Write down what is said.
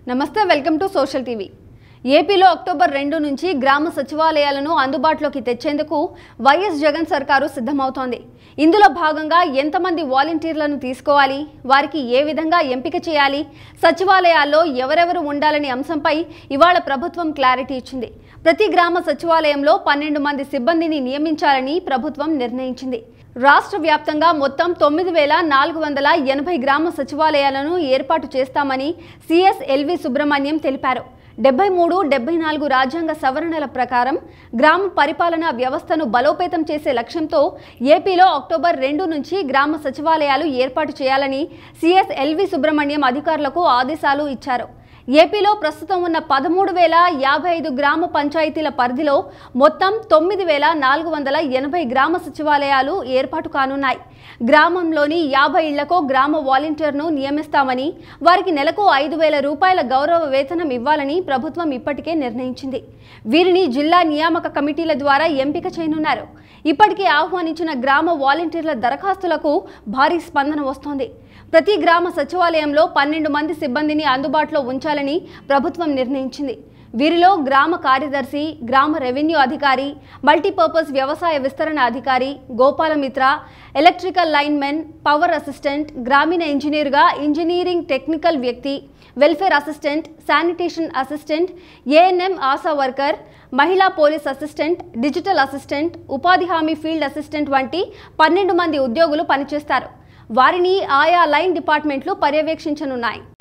నమస్తే welcome to social TV ఏపీలో October రెండు నుంచి గ్రామ సచివాలయాలను అందుబాటులోకి తెచ్చేందుకు వైఎస్ జగన్ సర్కారు సిద్ధమవుతోంది ఇందులో భాగంగా ఎంతమంది వాలంటీర్లను తీసుకోవాలి వారికి ఏ విధంగా ఎంపిక చేయాలి సచివాలయాల్లో ఎవరెవరు ఉండాలనే అంశంపై ఇవాళ ప్రభుత్వం క్లారిటీ ఇచ్చింది ప్రతి గ్రామ సచివాలయంలో పన్నెండు మంది సిబ్బందిని నియమించాలని ప్రభుత్వం నిర్ణయించింది రాష్ట్ర వ్యాప్తంగా మొత్తం తొమ్మిది వేల నాలుగు వందల ఎనభై గ్రామ సచివాలయాలను ఏర్పాటు చేస్తామని సిఎస్ ఎల్వి సుబ్రహ్మణ్యం తెలిపారు డెబ్బై మూడు డెబ్బై నాలుగు రాజ్యాంగ సవరణల ప్రకారం గ్రామ పరిపాలనా వ్యవస్థను బలోపేతం చేసే లక్ష్యంతో ఏపీలో అక్టోబర్ రెండు నుంచి గ్రామ సచివాలయాలు ఏర్పాటు చేయాలని సిఎస్ ఎల్వి సుబ్రహ్మణ్యం అధికారులకు ఆదేశాలు ఇచ్చారు ఏపీలో ప్రస్తుతం ఉన్న పదమూడు వేల యాభై ఐదు గ్రామ పంచాయతీల పరిధిలో మొత్తం తొమ్మిది వేల నాలుగు వందల ఎనభై గ్రామ సచివాలయాలు ఏర్పాటు కానున్నాయి గ్రామంలోని యాభై ఇళ్లకు గ్రామ వాలంటీర్ను నియమిస్తామని వారికి నెలకు ఐదు వేల రూపాయల గౌరవ వేతనం ఇవ్వాలని ప్రభుత్వం ఇప్పటికే నిర్ణయించింది వీరిని జిల్లా నియామక కమిటీల ద్వారా ఎంపిక చేయనున్నారు ఇప్పటికే ఆహ్వానించిన గ్రామ వాలంటీర్ల దరఖాస్తులకు భారీ స్పందన వస్తోంది ప్రతి గ్రామ సచివాలయంలో పన్నెండు మంది సిబ్బందిని అందుబాటులో ఉంచాలని ప్రభుత్వం నిర్ణయించింది వీరిలో గ్రామ కార్యదర్శి గ్రామ రెవెన్యూ అధికారి మల్టీపర్పస్ వ్యవసాయ విస్తరణ అధికారి Gopalamitra electrical lineman power assistant గ్రామీణ ఇంజనీర్గా ఇంజనీరింగ్ టెక్నికల్ వ్యక్తి welfare assistant sanitation assistant ANM ASHA worker మహిళా పోలీస్ అసిస్టెంట్ డిజిటల్ అసిస్టెంట్ ఉపాధి హామీ ఫీల్డ్ అసిస్టెంట్ వంటి పన్నెండు మంది ఉద్యోగులు పనిచేస్తారు వారిని ఆయా లైన్ డిపార్ట్మెంట్లు పర్యవేక్షించనున్నాయి